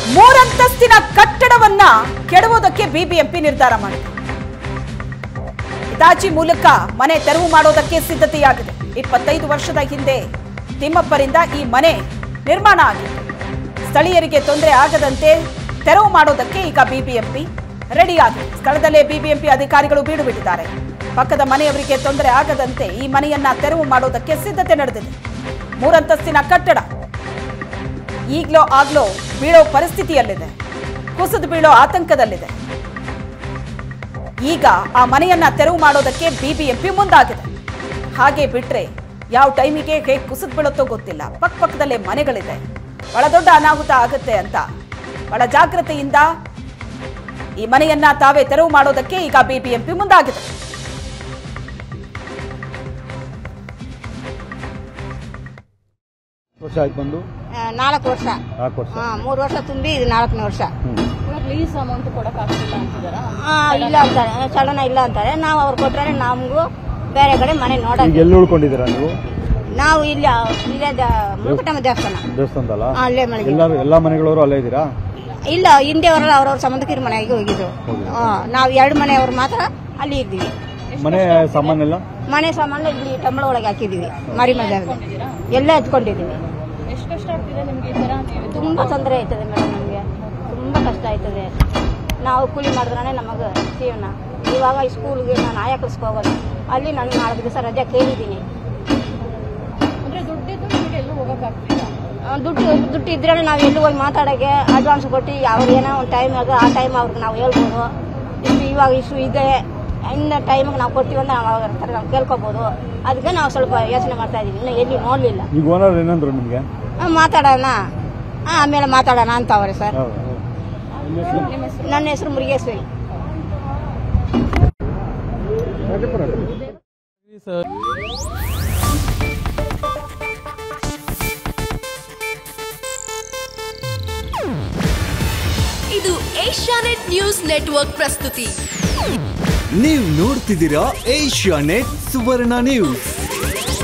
ಮೂರಂತಸ್ತಿನ ಕಟ್ಟಡವನ್ನ ಕೆಡವೋದಕ್ಕೆ BBMP ನಿರ್ಧಾರ ಮಾಡಿದೆ ಹಿತಾಚಿ ಮೂಲಕ ಮನೆ ತೆರವು ಮಾಡೋದಕ್ಕೆ ಸಿದ್ಧತೆಯಾಗಿದೆ ಇಪ್ಪತ್ತೈದು ವರ್ಷದ ಹಿಂದೆ ತಿಮ್ಮಪ್ಪರಿಂದ ಈ ಮನೆ ನಿರ್ಮಾಣ ಆಗಿದೆ ಸ್ಥಳೀಯರಿಗೆ ತೊಂದರೆ ಆಗದಂತೆ ತೆರವು ಮಾಡೋದಕ್ಕೆ ಈಗ ಬಿಬಿಎಂಪಿ ರೆಡಿ ಆಗಿದೆ ಸ್ಥಳದಲ್ಲೇ ಬಿಬಿಎಂಪಿ ಅಧಿಕಾರಿಗಳು ಬೀಡು ಬಿಟ್ಟಿದ್ದಾರೆ ಪಕ್ಕದ ಮನೆಯವರಿಗೆ ತೊಂದರೆ ಆಗದಂತೆ ಈ ಮನೆಯನ್ನ ತೆರವು ಮಾಡೋದಕ್ಕೆ ಸಿದ್ಧತೆ ನಡೆದಿದೆ ಮೂರಂತಸ್ತಿನ ಕಟ್ಟಡ ಈಗ್ಲೋ ಆಗ್ಲೋ ಬೀಳೋ ಪರಿಸ್ಥಿತಿಯಲ್ಲಿದೆ ಕುಸಿದು ಬೀಳೋ ಆತಂಕದಲ್ಲಿದೆ ಈಗ ಆ ಮನೆಯನ್ನ ತೆರವು ಮಾಡೋದಕ್ಕೆ ಬಿಬಿಎಂಪಿ ಮುಂದಾಗಿದೆ ಹಾಗೆ ಬಿಟ್ರೆ ಯಾವ ಟೈಮಿಗೆ ಹೇಗೆ ಕುಸಿದು ಬೀಳುತ್ತೋ ಗೊತ್ತಿಲ್ಲ ಪಕ್ಕ ಪಕ್ಕದಲ್ಲೇ ಮನೆಗಳಿದೆ ಬಹಳ ದೊಡ್ಡ ಅನಾಹುತ ಆಗುತ್ತೆ ಅಂತ ಬಹಳ ಜಾಗ್ರತೆಯಿಂದ ಈ ಮನೆಯನ್ನ ತಾವೇ ತೆರವು ಮಾಡೋದಕ್ಕೆ ಈಗ ಬಿಬಿಎಂಪಿ ಮುಂದಾಗಿದೆ ವರ್ಷ ಆಯ್ತು ಬಂದು ಆ, ನಾಲ್ಕು ವರ್ಷ ನಾಲ್ಕು ವರ್ಷ ಹಾ ಮೂರು ವರ್ಷ ತುಂಬಿ ಇದು ನಾಲ್ಕನೇ ವರ್ಷ ಹ್ಮ್. ಇವಾಗ ಲೀಸ್ ಅಮೌಂಟ್ ಕೊಡಕ್ ಆಗ್ತಿಲ್ಲ ಅಂತಿದಾರಾ ಆ, ಇಲ್ಲ ಅಂತಾರೆ ಚಲನ ಇಲ್ಲ ಅಂತಾರೆ ನಾವು ಅವ್ರು ಕೊಟ್ರೆ ನಮಗೂ ಬೇರೆ ಕಡೆ ಮನೆ ಈಗ ನೋಡೋದು ಎಲ್ಲಿ ಉಳ್ಕೊಂಡಿದ್ದೀರಾ ನೀವು ನಾವು ಇಲ್ಲಿ ಇಲ್ಲೇ ಮುರುಕಟಮ್ಮ ದೇವಸ್ಥಾನ ದೇವಸ್ಥಾನದಲ್ಲ ಆ, ಅಲ್ಲೇ ಮನೆಗೆ ಎಲ್ಲಾರು ಎಲ್ಲಾ ಮನೆಗಳವರು ಅಲ್ಲೇ ಇದ್ದೀರಾ ಇಲ್ಲ ಹಿಂದೆ ಅವರೆಲ್ಲ ಅವ್ರವ್ರ ಸಂಬಂಧಿಕರ ಮನೆಗೆ ಹೋಗಿದ್ದು ಆ, ನಾವು ಎರಡು ಮನೆಯವ್ರು ಮಾತ್ರ ಅಲ್ಲಿ ಇದ್ದೀವಿ ಮನೆ ಸಾಮಾನೆಲ್ಲ ಮನೆ ಸಾಮಾನು ಇಲ್ಲಿ ಟಂಬಳ ಒಳಗೆ ಹಾಕಿದೀವಿ ಮರಿ ಮನೆ ಎಲ್ಲ ಎತ್ಕೊಂಡಿದೀವಿ ಎಷ್ಟು ಕಷ್ಟ ಆಗ್ತಿದೆ ನಿಮ್ಗೆ ಈ ತರ ನೀವು ತುಂಬಾ ತೊಂದರೆ ಆಯ್ತದೆ ಮೇಡಮ್ ನಮಗೆ ತುಂಬಾ ಕಷ್ಟ ಆಯ್ತದೆ ನಾವು ಕೂಲಿ ಮಾಡಿದ್ರೆ ನಮಗೆ ಜೀವನ ಇವಾಗ ಸ್ಕೂಲ್ಗೆ ನಾನು ಆಯಾ ಕಳ್ಸ್ಕೊ ಹೋಗೋದು ಅಲ್ಲಿ ನಾನು ನಾಲ್ಕು ದಿವಸ ರಜೆ ಕೇಳಿದ್ದೀನಿ ಅಂದ್ರೆ ದುಡ್ಡಿದ್ದು ನಿಮ್ಗೆ ಎಲ್ಲೂ ಹೋಗಕ್ ಆಗ್ತಿಲ್ಲ ಆ, ದುಡ್ಡು ದುಡ್ಡು ಇದ್ರೆ ನಾವು ಎಲ್ಲಿ ಹೋಗಿ ಮಾತಾಡೋಕ್ಕೆ ಅಡ್ವಾನ್ಸ್ ಕೊಟ್ಟು ಅವ್ರು ಏನೋ ಒಂದು ಟೈಮ್ ಆಗ ಆ ಟೈಮ್ ಅವ್ರಿಗೆ ನಾವು ಹೇಳ್ಬೋದು ಇಷ್ಟು ಇವಾಗ ಇಷ್ಟು ಇದೆ ಇನ್ನ ಟೈಮಿಗೆ ನಾವು ಕೊಡ್ತೀವಿ ಅಂತ ನಾವು ಅವ್ರ ಹತ್ರ ನಾವು ಕೇಳ್ಕೊಬೋದು ಅದಕ್ಕೆ ನಾವು ಸ್ವಲ್ಪ ಯೋಚನೆ ಮಾಡ್ತಾ ಇದೀವಿ ಇನ್ನು ಎಲ್ಲಿ ನೋಡಲಿಲ್ಲ ಈಗ ಓನರ್ ಏನಂದ್ರು ನಿಮ್ಗೆ ಮಾತಾಡೋಣ ಆ, ಆಮೇಲೆ ಮಾತಾಡೋಣ ಅಂತ ಅವ್ರೆ ಸರ್ ಹೌದು. ನಿಮ್ಮ ಹೆಸರು? ನನ್ನ ಹೆಸರು ಮುರುಗೇಶ್ವರಿ ಇದು ಏಷ್ಯಾನೆಟ್ ನ್ಯೂಸ್ ನೆಟ್ವರ್ಕ್ ಪ್ರಸ್ತುತಿ ನೀವು ನೋಡ್ತಿದ್ದೀರಾ ಏಷ್ಯಾ ನೆಟ್ ಸುವರ್ಣ ನ್ಯೂಸ್